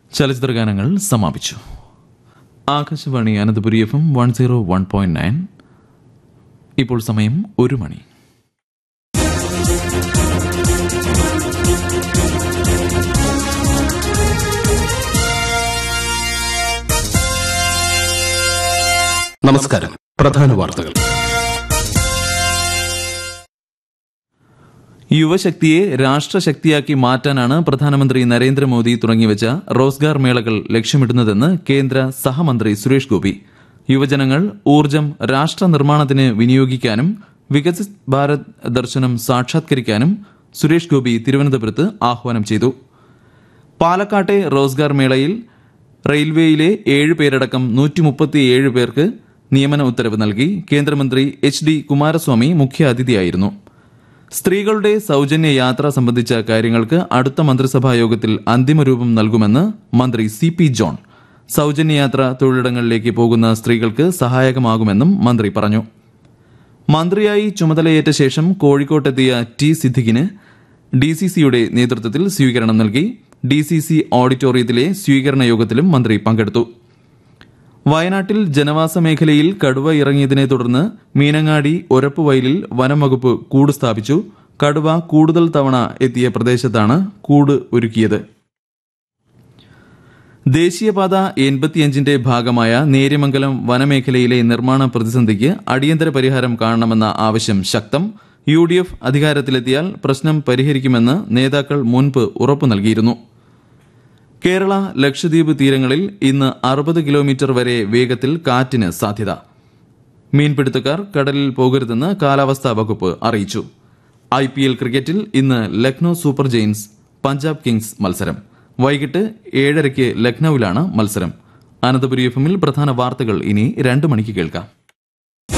ചലച്ചിത്ര ഗാനങ്ങൾ സമാപിച്ചു Akashvani Ananthapuri F M one zero one point nine ഇപ്പോൾ സമയം ഒരു മണി നമസ്കാരം പ്രധാന വാർത്തകൾ യുവശക്തിയെ രാഷ്ട്രശക്തിയാക്കി മാറ്റാനാണ് പ്രധാനമന്ത്രി നരേന്ദ്രമോദി തുടങ്ങിവച്ച റോസ്ഗാർ മേളകൾ ലക്ഷ്യമിടുന്നതെന്ന് കേന്ദ്ര സഹമന്ത്രി സുരേഷ് ഗോപി യുവജനങ്ങൾ ഊർജം രാഷ്ട്ര നിർമ്മാണത്തിന് വിനിയോഗിക്കാനും വികസിത് ഭാരത് ദർശനം സാക്ഷാത്കരിക്കാനും സുരേഷ് ഗോപി തിരുവനന്തപുരത്ത് ആഹ്വാനം ചെയ്തു പാലക്കാട്ടെ റോസ്ഗാർ മേളയിൽ റെയിൽവേയിലെ ഏഴ് പേരടക്കം നൂറ്റി മുപ്പത്തിയേഴ് പേർക്ക് നിയമന ഉത്തരവ് നൽകി കേന്ദ്രമന്ത്രി എച്ച് ഡി കുമാരസ്വാമി മുഖ്യ അതിഥിയായിരുന്നു സ്ത്രീകളുടെ സൗജന്യ യാത്ര സംബന്ധിച്ച കാര്യങ്ങൾക്ക് അടുത്ത മന്ത്രിസഭാ യോഗത്തിൽ അന്തിമരൂപം നൽകുമെന്ന് മന്ത്രി സി പി ജോൺ സൗജന്യയാത്ര തൊഴിലിടങ്ങളിലേക്ക് പോകുന്ന സ്ത്രീകൾക്ക് സഹായകമാകുമെന്നും മന്ത്രി പറഞ്ഞു മന്ത്രിയായി ചുമതലയേറ്റ ശേഷം കോഴിക്കോട്ടെത്തിയ ടി സിദ്ദിഖിന് ഡി സി സിയുടെ നേതൃത്വത്തിൽ സ്വീകരണം നൽകി ഡി സി സി ഓഡിറ്റോറിയത്തിലെ സ്വീകരണ യോഗത്തിലും മന്ത്രി പങ്കെടുത്തു വയനാട്ടിൽ ജനവാസ മേഖലയിൽ കടുവ ഇറങ്ങിയതിനെ തുടർന്ന് മീനങ്ങാടി ഒരപ്പുവയലിൽ വനം വകുപ്പ് കൂട് സ്ഥാപിച്ചു കടുവ കൂടുതൽ തവണ എത്തിയ പ്രദേശത്താണ് കൂട് ഒരുക്കിയത് ദേശീയപാത എൺപത്തിയഞ്ചിന്റെ ഭാഗമായ നേര്യമംഗലം വനമേഖലയിലെ നിർമ്മാണ പ്രതിസന്ധിക്ക് അടിയന്തര പരിഹാരം കാണണമെന്ന ആവശ്യം ശക്തം യു ഡി എഫ് അധികാരത്തിലെത്തിയാൽ പ്രശ്നം പരിഹരിക്കുമെന്ന് നേതാക്കൾ മുൻപ് ഉറപ്പു നൽകിയിരുന്നു കേരള ലക്ഷദ്വീപ് തീരങ്ങളിൽ ഇന്ന് അറുപത് കിലോമീറ്റർ വരെ വേഗത്തിൽ കാറ്റിന് സാധ്യത മീൻപിടുത്തക്കാർ കടലിൽ പോകരുതെന്ന് കാലാവസ്ഥാ വകുപ്പ് അറിയിച്ചു ഐ പി എൽ ക്രിക്കറ്റിൽ ഇന്ന് Lucknow Super Giants Punjab Kings മത്സരം വൈകിട്ട് ഏഴരയ്ക്ക് ലക്നൌവിലാണ് മത്സരം അനന്തപുരി എഫ് എമ്മിൽ പ്രധാന വാർത്തകൾ ഇനി രണ്ട് മണിക്ക് കേൾക്കാം